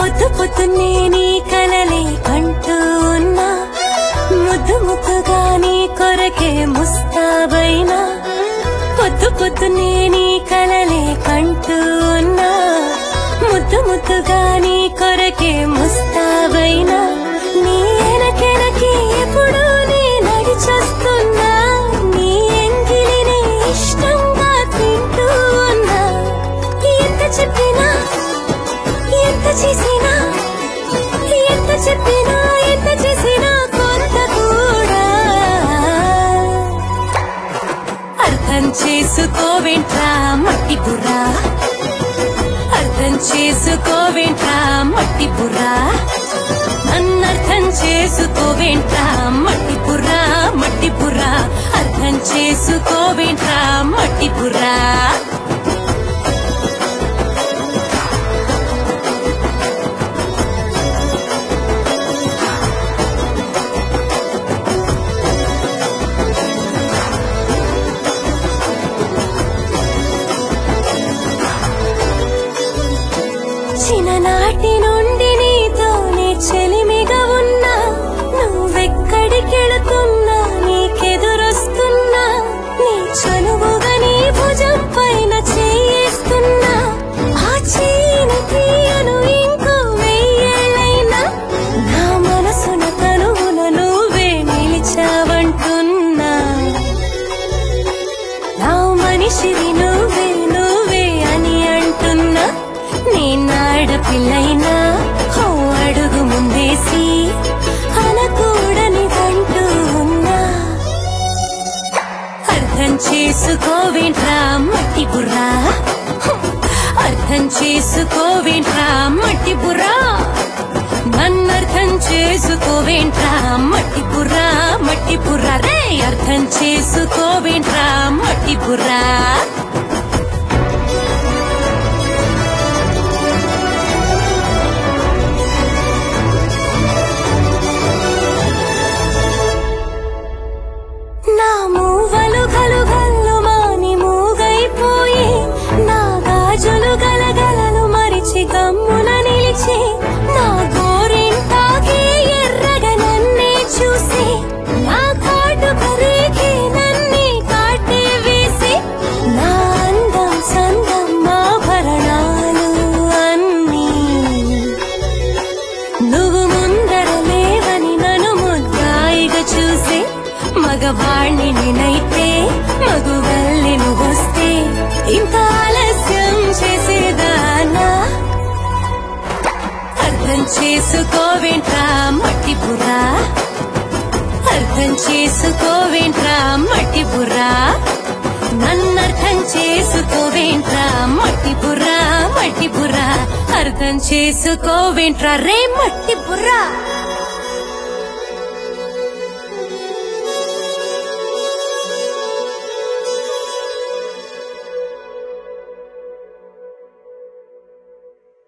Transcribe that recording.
పొద్దు పొద్దున్నే నీ కలలే కంటూ ఉన్నా ముద్దు ముద్దుగా నీ కొరకే ముస్తాబైనా పొద్దు పొద్దున్నే నీ కలలే కంటూ ఉన్నా ముద్దు ముద్దుగా నీ కొరకే ముస్తాబైనా నీ ఎనకెనకి ఎప్పుడు నీ నడిచొస్తున్నా నీ ఎంగిలిని ఇష్టంగా తింటూ ఉన్నా ఎంత చెప్పినా ఎంత చేసినా ఎంత చెప్పినా ఎంత చేసినా కొంత కూడా అర్థం చేసుకోవేంట్రా మట్టి బుర్రా అర్థం చేసుకోవేంట్రా మట్టి బుర్రా నన్ను అర్థం చేసుకోవేంట్రా మట్టి బుర్రా మట్టి బుర్రా అర్థం చేసుకోవేంట్రా మట్టి బుర్రా చిన్ననాటి నుండి నీతోనే చెలిమిగా ఉన్నా నువ్వెక్కడికెళుతున్నా నీకెదురొస్తున్నా నీ చనువుగా నీ భుజం పైన చేయిస్తున్నా ఆ చేయిని తీయను ఇంకో వెయ్యేళ్ళైనా నా మనసున తనువున నువ్వే నిలిచావంటున్నా నా మనిషివి నువ్వే నువ్వే అని అంటున్నా నేనాడపిల్లైనా హో అడుగు ముందేసి అనకూడని అంటూ ఉన్నా అర్థం చేసుకోవేంట్రా మట్టి బుర్రా అర్థం చేసుకోవేంట్రా మట్టి బుర్రా నన్ను అర్థం చేసుకోవేంట్రా మట్టి బుర్రా మట్టి బుర్రా రే అర్థం చేసుకోవేంట్రా మట్టి బుర్రా నా మూవలు గలుగల్లు మాని మూగైపోయి నా గాజులు గలగలలు మరిచి గమ్మున నిలిచి నా గోరింటాకి ఎర్రగా నన్నే చూసి నా కాటు కరేకి నన్నే కాటే వేసి నా అందం సందం ఆభరణాలు అన్నీ నువ్వు ముందర లేవని నన్ను ముద్దాయిగా చూసి మగవాణ్ణి నేనైతే మగువల్లి నువ్వొస్తే ఇంత ఆలస్యం చేసేదానా అర్థం చేసుకోవేంట్రా మట్టి బుర్రా అర్థం చేసుకోవేంట్రా మట్టి బుర్రా నన్ను అర్థం చేసుకోవేంట్రా మట్టి బుర్రా మట్టి బుర్రా అర్థం చేసుకోవేంట్రా రే మట్టి బుర్రా